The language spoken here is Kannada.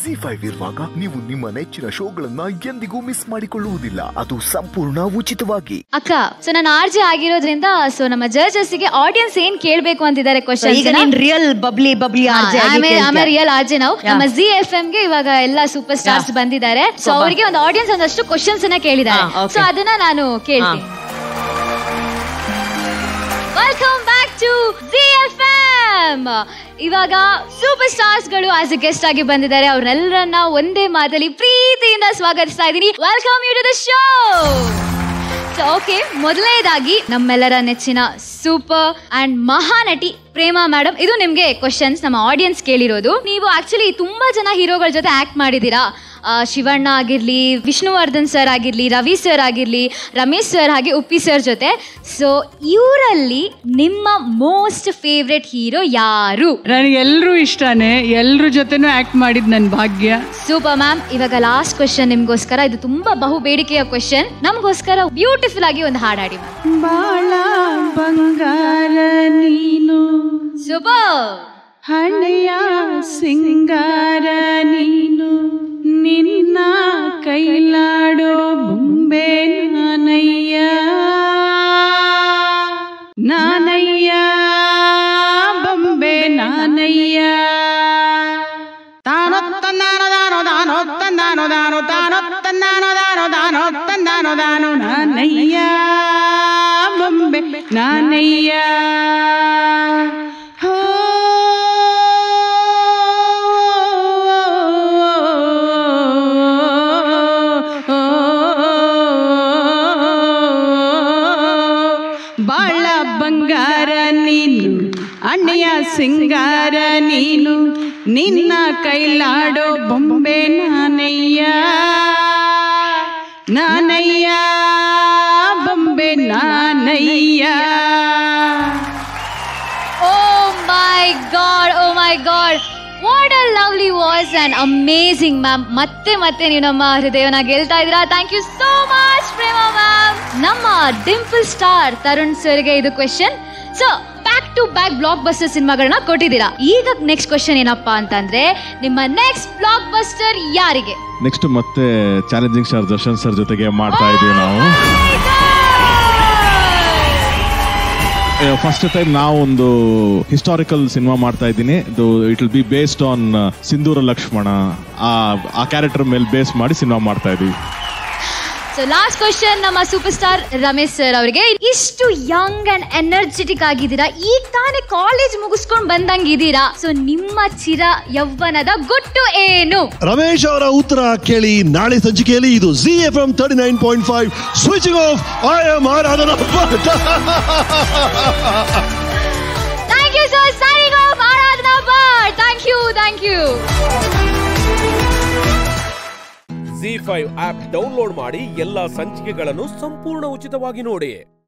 ಜಿ ಫೈವ್ ಇರುವಾಗ ನೀವು ನಿಮ್ಮ ನೆಚ್ಚಿನ ಶೋಗಳನ್ನ ಎಂದಿಗೂ ಮಿಸ್ ಮಾಡಿಕೊಳ್ಳುವುದಿಲ್ಲ ಅದು ಸಂಪೂರ್ಣ ಉಚಿತವಾಗಿ ಅಕ್ಕ ಸೊ ನಾನು ಆರ್ ಜೆ ಆಗಿರೋದ್ರಿಂದ ಸೊ ನಮ್ಮ judges ಗೆ ಆಡಿಯನ್ಸ್ ಏನ್ ಕೇಳ್ಬೇಕು ಅಂತಿದ್ದಾರೆ ಕ್ವಶನ್ ಈಗ ನೀನ್ ರಿಯಲ್ ಬಬ್ಲಿ ಬಬ್ಲಿ ಆರ್ಜೆ ಆಮೇಲೆ ರಿಯಲ್ ಆರ್ಜೆ ನಾವು ನಮ್ಮ ಜಿ ಎಫ್ ಎಂ ಗೆ ಇವಾಗ ಎಲ್ಲ ಸೂಪರ್ ಸ್ಟಾರ್ಸ್ Yeah. ಬಂದಿದ್ದಾರೆ ಸೊ So, ಅವರಿಗೆ ಒಂದು ಆಡಿಯನ್ಸ್ ಒಂದಷ್ಟು ಕ್ವಶನ್ಸ್ ಅನ್ನ ಕೇಳಿದ್ದಾರೆ ಹಾ, okay. ಸೊ ಅದನ್ನ ನಾನು ಕೇಳ್ತೀನಿ welcome back to G F M ಇವಾಗ ಸೂಪರ್ ಸ್ಟಾರ್ಸ್ ಗಳು ಆಸ್ ಎ ಗೆಸ್ಟ್ ಆಗಿ ಬಂದಿದ್ದಾರೆ ಅವ್ರನ್ನೆಲ್ಲರನ್ನ ಒಂದೇ ಮಾತಲ್ಲಿ ಪ್ರೀತಿಯಿಂದ ಸ್ವಾಗತಿಸ್ತಾ ಇದ್ದೀನಿ welcome you to the show so okay ಮೊದಲನೇದಾಗಿ ನಮ್ಮೆಲ್ಲರ ನೆಚ್ಚಿನ ಸೂಪರ್ ಅಂಡ್ ಮಹಾನಟಿ ಪ್ರೇಮ ಮೇಡಮ್ ಇದು ನಿಮ್ಗೆ ಕ್ವಶನ್ಸ್ ನಮ್ಮ ಆಡಿಯನ್ಸ್ ಕೇಳಿರೋದು ನೀವು ಆಕ್ಚುಲಿ ತುಂಬಾ ಜನ ಹೀರೋಗಳ ಜೊತೆ ಆಕ್ಟ್ ಮಾಡಿದ್ದೀರಾ ಆ, ಶಿವಣ್ಣ ಆಗಿರ್ಲಿ ವಿಷ್ಣುವರ್ಧನ್ ಸರ್ ಆಗಿರ್ಲಿ ರವಿ ಸರ್ ಆಗಿರ್ಲಿ ರಮೇಶ್ ಸರ್ ಹಾಗೆ ಉಪ್ಪಿ ಸರ್ ಜೊತೆ ಸೊ ಇವರಲ್ಲಿ ನಿಮ್ಮ ಮೋಸ್ಟ್ ಫೇವ್ರೆಟ್ ಹೀರೋ ಯಾರು ನನಗೆ ಎಲ್ಲರೂ ಇಷ್ಟನೇ ಎಲ್ರ ಜೊತೆನೂ ಆಕ್ಟ್ ಮಾಡಿದ್ ನನ್ನ ಭಾಗ್ಯ ಸೂಪರ್ ಮ್ಯಾಮ್ ಇವಾಗ ಲಾಸ್ಟ್ ಕ್ವಶನ್ ನಿಮ್ಗೋಸ್ಕರ ಇದು ತುಂಬಾ ಬಹು ಬೇಡಿಕೆಯ ಕ್ವಶನ್ ನಮಗೋಸ್ಕರ ಬ್ಯೂಟಿಫುಲ್ ಆಗಿ ಒಂದು ಹಾಡಾಡಿ ಮ್ಯಾಮ್ ಬಾಳ ಬಂಗಾರ ನೀನು ಸೂಪರ್ ಹಳೆಯ ಸಿಂಗಾರ ನೀನು ನಿನ್ನ ಕೈಲಾಡೋ ಬೊಂಬೆ ನಾನಯ್ಯ ನಾನಯ್ಯ ಬೊಂಬೆ ನಾನಯ್ಯ ತಾನೋ ತಂದಾನೋ ದಾನೋ ದಾನೋ ತಂದಾನೋ ದಾನೋ ತಾನೋ ತಂದಾನೋ ದಾನೋ ದಾನೋ ತಂದಾನೋ ದಾನೋ ನಾನಯ್ಯ ಬೊಂಬೆ ನಾನಯ್ಯ ಹೋ ಬಾಳ ಬಂಗಾರ ನೀನು ಅಣ್ಣೆಯ ಸಿಂಗಾರ ನೀನು ನಿನ್ನ ಕೈಲಾಡೋ ಬೊಂಬೆ ನಾನಯ್ಯ ನಾನಯ್ಯ ಬೊಂಬೆ ನಾನಯ್ಯ oh my god oh my god what a lovely voice and amazing ma'am ಮತ್ತೆ ಮತ್ತೆ ನೀವು ನಮ್ಮ ಹೃದಯನ ಗೆಲ್ತಾ ಇದ್ದೀರಾ thank you so much Prema ma'am ನಮ್ಮ ಡಿಂಪಲ್ ಸ್ಟಾರ್ ತರುಣ್ ಸರ್ಗೆ ಇದು question so back to back blockbuster ಸಿನಿಮಾಗಳನ್ನ ಕೊಟ್ಟಿದ್ದೀರಾ ಈಗ ನೆಕ್ಸ್ಟ್ ಕ್ವೆಶನ್ ಏನಪ್ಪಾ ಅಂತಂದ್ರೆ ನಿಮ್ಮ ನೆಕ್ಸ್ಟ್ ಬ್ಲಾಕ್ ಬಸ್ಟರ್ ಯಾರಿಗೆ ನೆಕ್ಸ್ಟ್ ಮತ್ತೆ ಚಾಲೆಂಜಿಂಗ್ ಸ್ಟಾರ್ ದರ್ಶನ್ ಸರ್ ಜೊತೆಗೆ ಮಾಡ್ತಾ ಇದೀವಿ ನಾವು ಫಸ್ಟ್ ಟೈಮ್ ನಾವು ಒಂದು ಹಿಸ್ಟಾರಿಕಲ್ ಸಿನಿಮಾ ಮಾಡ್ತಾ ಇದ್ದೀನಿ ಇದು it will be based on Sindhura Lakshmana ಆ ಆ ಕ್ಯಾರೆಕ್ಟರ್ ಮೇಲೆ ಬೇಸ್ ಮಾಡಿ ಸಿನಿಮಾ ಮಾಡ್ತಾ ಇದೀವಿ ಸೊ ಲಾಸ್ಟ್ ಕ್ವಶನ್ ನಮ್ಮ ಸೂಪರ್ ಸ್ಟಾರ್ ರಮೇಶ್ ಸರ್ ಅವರಿಗೆ ಇಷ್ಟು ಯಂಗ್ ಅಂಡ್ ಎನರ್ಜೆಟಿಕ್ ಆಗಿದ್ದೀರಾ ಈಗ ತಾನೇ ಕಾಲೇಜ್ ಮುಗಿಸ್ಕೊಂಡು ಬಂದಂಗಿದ್ದೀರಾ ಸೊ ನಿಮ್ಮ ಚಿರ ಯೌವನದ ಗುಟ್ಟು ಏನು ರಮೇಶ್ ಅವರ ಉತ್ತರ ಕೇಳಿ ನಾಳೆ ಸಂಚಿಕೆಯಲ್ಲಿ ಇದು G F M thirty nine point five switching off I'm Aradhana Bhat thank you sir signing off Aradhana Bhat thank you thank you G five app download ಮಾಡಿ ಎಲ್ಲಾ ಸಂಚಿಕೆಗಳನ್ನು ಸಂಪೂರ್ಣ ಉಚಿತವಾಗಿ ನೋಡಿ